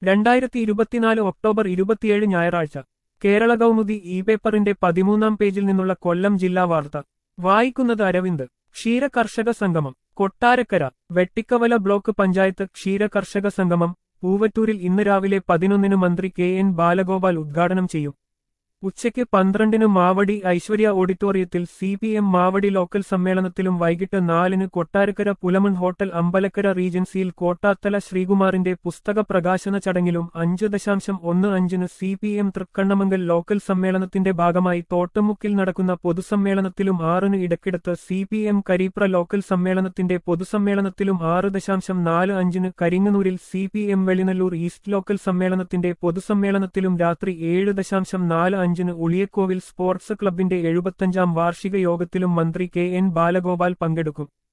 രണ്ടായിരത്തി ഇരുപത്തിനാല് ഒക്ടോബർ ഇരുപത്തിയേഴ് ഞായറാഴ്ച കേരള കൗമുദി ഇ പേപ്പറിന്റെ പതിമൂന്നാം പേജിൽ നിന്നുള്ള കൊല്ലം ജില്ലാ വാർത്ത വായിക്കുന്നത് അരവിന്ദ് ക്ഷീര കർഷക സംഗമം കൊട്ടാരക്കര വെട്ടിക്കവല ബ്ലോക്ക് പഞ്ചായത്ത് ക്ഷീര കർഷക സംഗമം പൂവറ്റൂരിൽ ഇന്ന് രാവിലെ പതിനൊന്നിന് മന്ത്രി കെ എൻ ബാലഗോപാൽ ഉദ്ഘാടനം ചെയ്യും ഉച്ചയ്ക്ക് പന്ത്രണ്ടിന് മാവടി ഐശ്വര്യ ഓഡിറ്റോറിയത്തിൽ C P M Mavadi local സമ്മേളനത്തിലും വൈകിട്ട് നാലിന് കൊട്ടാരക്കര പുലമൺ ഹോട്ടൽ അമ്പലക്കര റീജൻസിയിൽ കോട്ടാത്തല ശ്രീകുമാറിന്റെ പുസ്തക പ്രകാശന ചടങ്ങിലും അഞ്ച് ദശാംശം ഒന്ന് അഞ്ചിന് C P M Thrikkannamangal local സമ്മേളനത്തിന്റെ ഭാഗമായി തോട്ടമുക്കിൽ നടക്കുന്ന പൊതുസമ്മേളനത്തിലും ആറിന് ഇടക്കിടത്ത് C P M Karipra local സമ്മേളനത്തിന്റെ പൊതുസമ്മേളനത്തിലും ആറ് ദശാംശം നാല് അഞ്ചിന് കരിങ്ങനൂരിൽ C P M Velinalloor east local സമ്മേളനത്തിന്റെ പൊതുസമ്മേളനത്തിലും രാത്രി ഏഴ് ദശാംശം നാല് അഞ്ചിന് ഉളിയക്കോവിൽ സ്പോർട്സ് ക്ലബിന്റെ എഴുപത്തഞ്ചാം വാർഷിക യോഗത്തിലും മന്ത്രി കെ എൻ ബാലഗോപാൽ പങ്കെടുക്കും